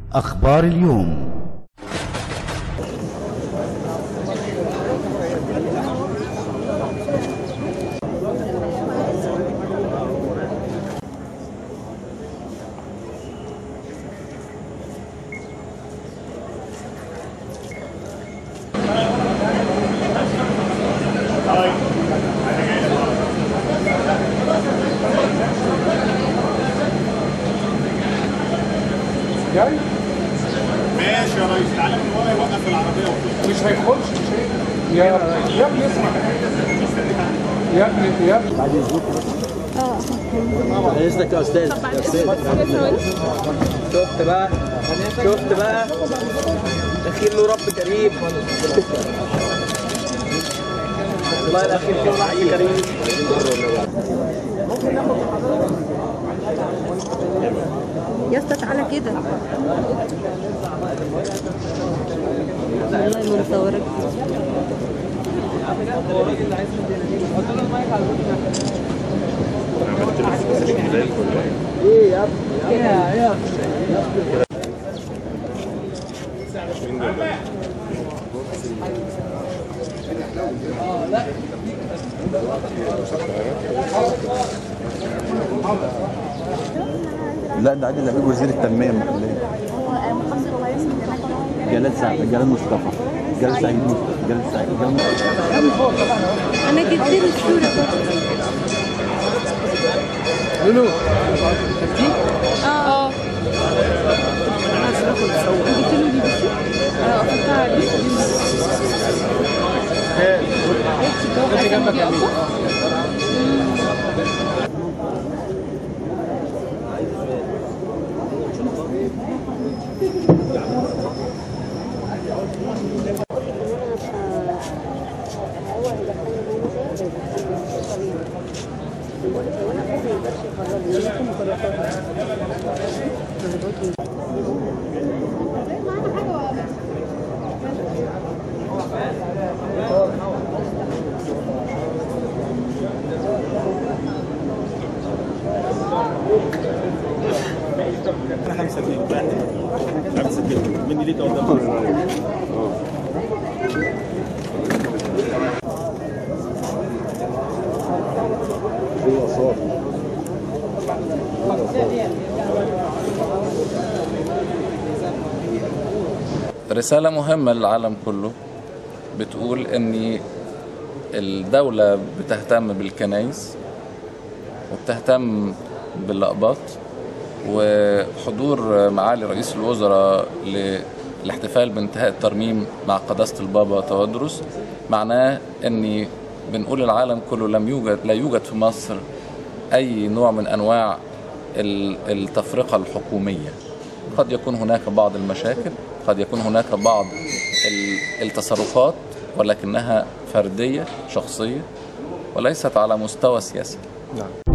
أخبار اليوم جاي ماشي يا ريس تعالى من ورا يوقف العربيه وخش مش هيخش مش هي... يا يا ابني اسمع يا ابني يا ابني اذنك يا استاذ يا استاذ شفت بقى شفت بقى الاخير له رب كريم والله الاخير له رب كريم يا اسطى تعالى كده والله ما مصورك ايه يا ابني يا يا لا ده عادل لبيب وزير التنميه المحليه جلال سعيد جلال مصطفى جلال سعيد مصطفى جلال سعيد جلال مصطفى انا جبت له الصوره لولو اه اه جبت له دي بس اه احطها عليه خلي جنبك يا مين انا همسكك همسكك مني ليك قدام رسالة مهمة للعالم كله بتقول ان الدولة بتهتم بالكنايس وبتهتم بالأقباط وحضور معالي رئيس الوزراء للاحتفال بانتهاء الترميم مع قداسة البابا تودرس معناه ان بنقول العالم كله لم يوجد لا يوجد في مصر اي نوع من انواع ال- التفرقة الحكومية قد يكون هناك بعض المشاكل قد يكون هناك بعض ال- التصرفات ولكنها فردية شخصية وليست على مستوى سياسي نعم